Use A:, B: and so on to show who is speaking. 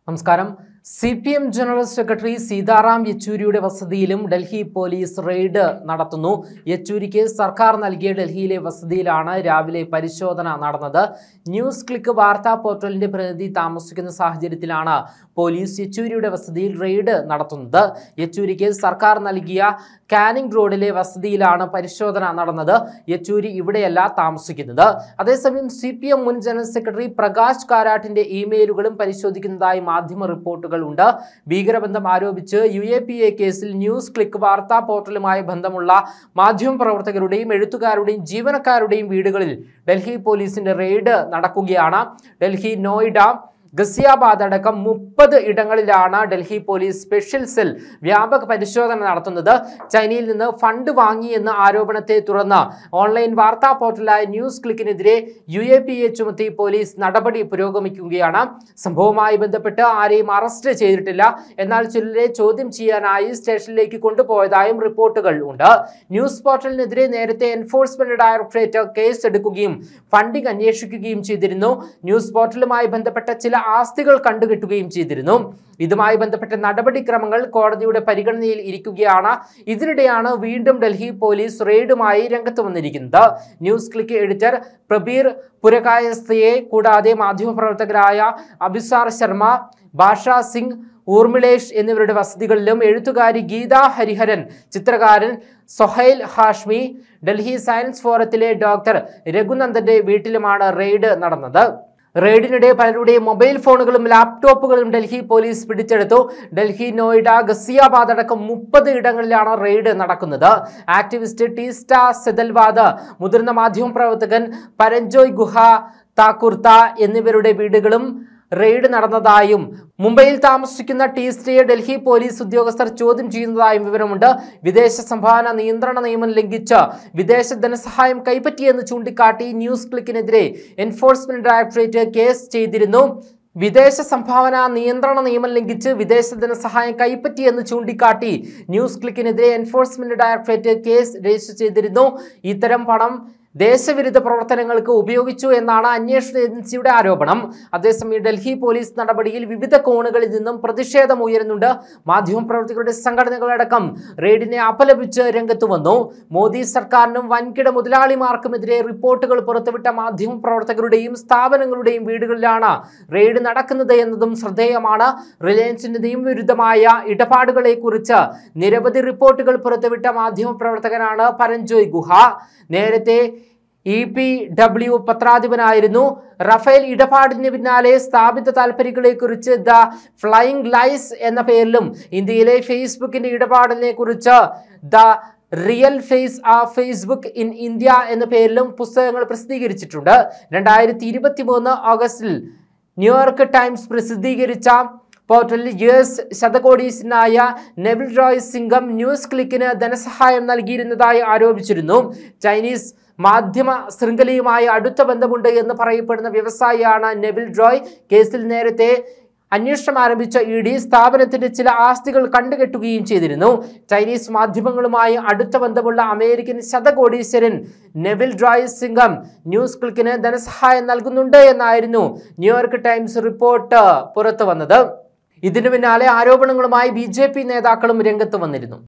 A: നമസ്കാരം C P M general secretary Sitaram യെച്ചൂരിയുടെ വസതിയിലും ഡൽഹി പോലീസ് റെയ്ഡ് നടത്തുന്നു യെച്ചൂരിക്ക് സർക്കാർ നൽകിയ ഡൽഹിയിലെ വസതിയിലാണ് രാവിലെ പരിശോധന നടന്നത് ന്യൂസ് ക്ലിക്ക് വാർത്താ പോർട്ടലിന്റെ പ്രതിനിധി താമസിക്കുന്ന സാഹചര്യത്തിലാണ് പോലീസ് യെച്ചൂരിയുടെ വസതിയിൽ റെയ്ഡ് നടത്തുന്നത് യെച്ചൂരിക്ക് സർക്കാർ നൽകിയ കാനിംഗ് റോഡിലെ വസതിയിലാണ് പരിശോധന നടന്നത് യെച്ചൂരി ഇവിടെയല്ല താമസിക്കുന്നത് അതേസമയം സി പി എം മുൻ ജനറൽ സെക്രട്ടറി പ്രകാശ് കാരാട്ടിന്റെ ഇമെയിലുകളും പരിശോധിക്കുന്നതായി മാധ്യമ റിപ്പോർട്ടുകൾ ഉണ്ട് ഭീകരബന്ധം ആരോപിച്ച് യു എ പി എ കേസിൽ ന്യൂസ് ക്ലിക്ക് വാർത്താ പോർട്ടലുമായി ബന്ധമുള്ള മാധ്യമ പ്രവർത്തകരുടെയും എഴുത്തുകാരുടെയും ജീവനക്കാരുടെയും വീടുകളിൽ ഡൽഹി പോലീസിന്റെ റെയ്ഡ് നടക്കുകയാണ് ഡൽഹി നോയിഡ ഗസിയാബാദ് അടക്കം മുപ്പത് ഇടങ്ങളിലാണ് ഡൽഹി പോലീസ് സ്പെഷ്യൽ സെൽ വ്യാപക പരിശോധന നടത്തുന്നത് ചൈനയിൽ നിന്ന് ഫണ്ട് വാങ്ങിയെന്ന ആരോപണത്തെ തുടർന്ന് ഓൺലൈൻ വാർത്താ പോർട്ടലായ ന്യൂസ് ക്ലിക്കിനെതിരെ യു എ പി എ ചുമത്തി പോലീസ് നടപടി പുരോഗമിക്കുകയാണ് സംഭവവുമായി ബന്ധപ്പെട്ട് ആരെയും അറസ്റ്റ് ചെയ്തിട്ടില്ല എന്നാൽ ചിലരെ ചോദ്യം ചെയ്യാനായി സ്റ്റേഷനിലേക്ക് കൊണ്ടുപോയതായും റിപ്പോർട്ടുകൾ ഉണ്ട് ന്യൂസ് പോർട്ടലിനെതിരെ നേരത്തെ എൻഫോഴ്സ്മെന്റ് ഡയറക്ടറേറ്റ് കേസ് എടുക്കുകയും ഫണ്ടിംഗ് അന്വേഷിക്കുകയും ചെയ്തിരുന്നു ന്യൂസ് പോർട്ടലുമായി ബന്ധപ്പെട്ട ചില ആസ്തികൾ കണ്ടുകെട്ടുകയും ചെയ്തിരുന്നു ഇതുമായി ബന്ധപ്പെട്ട നടപടിക്രമങ്ങൾ കോടതിയുടെ പരിഗണനയിൽ ഇരിക്കുകയാണ് ഇതിനിടെയാണ് വീണ്ടും ഡൽഹി പോലീസ് റെയ്ഡുമായി രംഗത്ത് വന്നിരിക്കുന്നത് ന്യൂസ് ക്ലിക്ക് എഡിറ്റർ പ്രബീർ പുരകായസ്ഥയെ കൂടാതെ മാധ്യമപ്രവർത്തകരായ അഭിസാർ ശർമ്മ ഭാഷ സിംഗ് ഊർമിളേഷ് എന്നിവരുടെ വസതികളിലും എഴുത്തുകാരി ഗീത ഹരിഹരൻ ചിത്രകാരൻ സൊഹൈൽ ഹാഷ്മി ഡൽഹി സയൻസ് ഫോറത്തിലെ ഡോക്ടർ രഘുനന്ദന്റെ വീട്ടിലുമാണ് റെയ്ഡ് നടന്നത് റെയ്ഡിനിടെ പലരുടെയും മൊബൈൽ ഫോണുകളും ലാപ്ടോപ്പുകളും ഡൽഹി പോലീസ് പിടിച്ചെടുത്തു ഡൽഹി നോയിഡ ഗസിയാബാദ് അടക്കം മുപ്പത് ഇടങ്ങളിലാണ് റെയ്ഡ് നടക്കുന്നത് ആക്ടിവിസ്റ്റ് ടീസ്റ്റ സെതൽവാദ് മുതിർന്ന മാധ്യമപ്രവർത്തകൻ പരഞ്ജോയ് ഗുഹ താക്കുർത്ത എന്നിവരുടെ വീടുകളും റെയ്ഡ് നടന്നതായും മുംബൈയിൽ താമസിക്കുന്ന ടീസ്റ്റയെ ഡൽഹി പോലീസ് ഉദ്യോഗസ്ഥർ ചോദ്യം ചെയ്യുന്നതായും വിവരമുണ്ട് വിദേശ സംഭാവന നിയന്ത്രണ നിയമം ലംഘിച്ച് വിദേശ ധനസഹായം കൈപ്പറ്റിയെന്ന് ചൂണ്ടിക്കാട്ടി ന്യൂസ് ക്ലിക്കിനെതിരെ എൻഫോഴ്സ്മെന്റ് ഡയറക്ടറേറ്റ് കേസ് ചെയ്തിരുന്നു വിദേശ സംഭാവന നിയന്ത്രണ നിയമം ലംഘിച്ച് വിദേശ ധനസഹായം കൈപ്പറ്റിയെന്ന് ചൂണ്ടിക്കാട്ടി ന്യൂസ് ക്ലിക്കിനെതിരെ എൻഫോഴ്സ്മെന്റ് ഡയറക്ടറേറ്റ് കേസ് രജിസ്റ്റർ ചെയ്തിരുന്നു ഇത്തരം പണം ദേശവിരുദ്ധ പ്രവർത്തനങ്ങൾക്ക് ഉപയോഗിച്ചു എന്നാണ് അന്വേഷണ ഏജൻസിയുടെ ആരോപണം അതേസമയം ഡൽഹി പോലീസ് നടപടിയിൽ വിവിധ കോണുകളിൽ നിന്നും പ്രതിഷേധം ഉയരുന്നുണ്ട് മാധ്യമപ്രവർത്തകരുടെ സംഘടനകളടക്കം റെയ്ഡിനെ അപലപിച്ച് രംഗത്ത് വന്നു മോദി സർക്കാരിനും വൻകിട മുതലാളിമാർക്കുമെതിരെ റിപ്പോർട്ടുകൾ പുറത്തുവിട്ട മാധ്യമപ്രവർത്തകരുടെയും സ്ഥാപനങ്ങളുടെയും വീടുകളിലാണ് റെയ്ഡ് നടക്കുന്നത് എന്നതും ശ്രദ്ധേയമാണ് റിലയൻസിന്റെ നിയമവിരുദ്ധമായ ഇടപാടുകളെ കുറിച്ച് നിരവധി റിപ്പോർട്ടുകൾ പുറത്തുവിട്ട മാധ്യമപ്രവർത്തകനാണ് പരഞ്ജോയ് ഗുഹ നേരത്തെ ഇ പി ഡബ്ല്യു പത്രാധിപനായിരുന്നു റഫേൽ ഇടപാടിന് പിന്നാലെ സ്ഥാപിത താല്പര്യങ്ങളെക്കുറിച്ച് ദ ഫ്ലൈയിങ് ലൈസ് എന്ന പേരിലും ഇന്ത്യയിലെ ഫേസ്ബുക്കിന്റെ ഇടപാടിനെ കുറിച്ച് the real face of Facebook in India എന്ന പേരിലും പുസ്തകങ്ങൾ പ്രസിദ്ധീകരിച്ചിട്ടുണ്ട് രണ്ടായിരത്തി ഇരുപത്തി മൂന്ന് ഓഗസ്റ്റിൽ ന്യൂയോർക്ക് ടൈംസ് പ്രസിദ്ധീകരിച്ച പോർട്ടലിൽ യു എസ് ശതകോടീശനായ നെവിൽ റോയ് സിംഗം ന്യൂസ് ക്ലിക്കിന് ധനസഹായം നൽകിയിരുന്നതായി ആരോപിച്ചിരുന്നു ചൈനീസ് മാധ്യമ ശൃംഖലയുമായി അടുത്ത ബന്ധമുണ്ട് എന്ന് പറയപ്പെടുന്ന വ്യവസായിയാണ് നെവിൽ റോയ് കേസിൽ നേരത്തെ അന്വേഷണം ആരംഭിച്ച ഇ ഡി സ്ഥാപനത്തിന്റെ ചില ആസ്തികൾ കണ്ടുകെട്ടുകയും ചെയ്തിരുന്നു ചൈനീസ് മാധ്യമങ്ങളുമായി അടുത്ത ബന്ധമുള്ള അമേരിക്കൻ ശതകോടീശ്വരൻ നെവിൽ ഡ്രോയ് സിംഗം ന്യൂസ് ക്ലിക്കിന് ധനസഹായം നൽകുന്നുണ്ട് എന്നായിരുന്നു ന്യൂയോർക്ക് ടൈംസ് റിപ്പോർട്ട് പുറത്തു വന്നത് ഇതിനു പിന്നാലെ ആരോപണങ്ങളുമായി ബി നേതാക്കളും രംഗത്ത് വന്നിരുന്നു